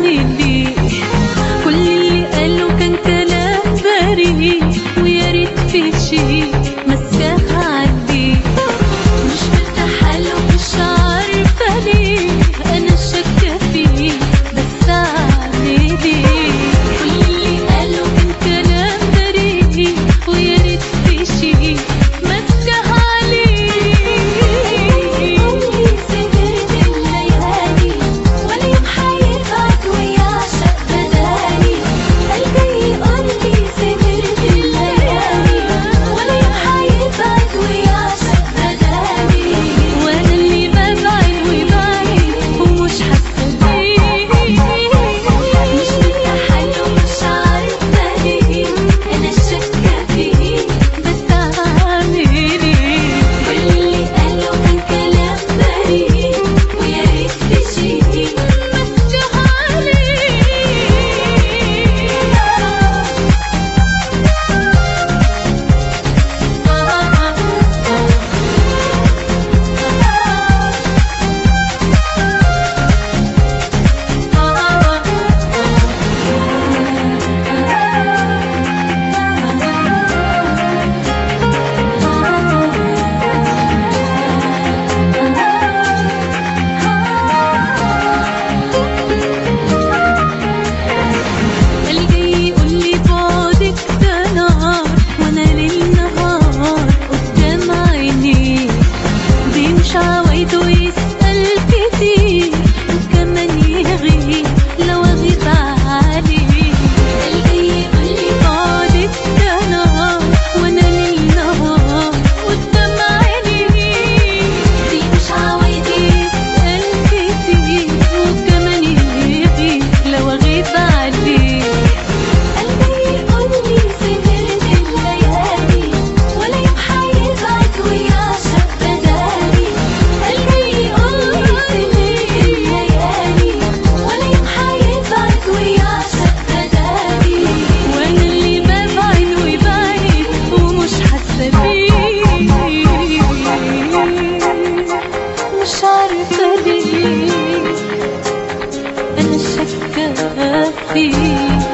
عني ليه كل اللي قاله كان كلام بريء ويا ريت في شي مسكها عليه مش مرتاحة له مش عارفة ليه أنا شاكة فيه بس أعمل إيه كل اللي قاله كان كلام بريء ويا ريت في شي مسكها عليه قولي سهرت الليالي ولا يوم حيبعد ويعشق بدالي قلبي يقولي سهرت الليالي ولا يوم حيبعد ويعشق بدالي وانا اللي ببعد وبعيد ومش حاسه بيه مش مرتاحة له مش عارفة ليه أنا شاكة فيه بس اعمل ايه كل اللي قاله كان كلام بريء ويا ريت في شي مسكها اللي جاي يقول لي بعدك ده نهار وانا ليل نهار قدام عينيه بيمشي عوايده يسأل كتير وكمان يغيب لو اغيب عليه اللي جاي يقولي بعدك ده نهار وانا ليل نهار قدام عينيه مش عوايدي يسأل كتير وكمان يغيب لو اغيب عليه قلبي يقولي سهرت الليالي ولا يوم حيبعد ويعشق بدالي قلبي يقولي سهرت الليالي ولا يوم حيبعد ويعشق بدالي وانا اللي ببعد وبعيد ومش حاسه بيه مش عارفه ليه انا شاكه فيه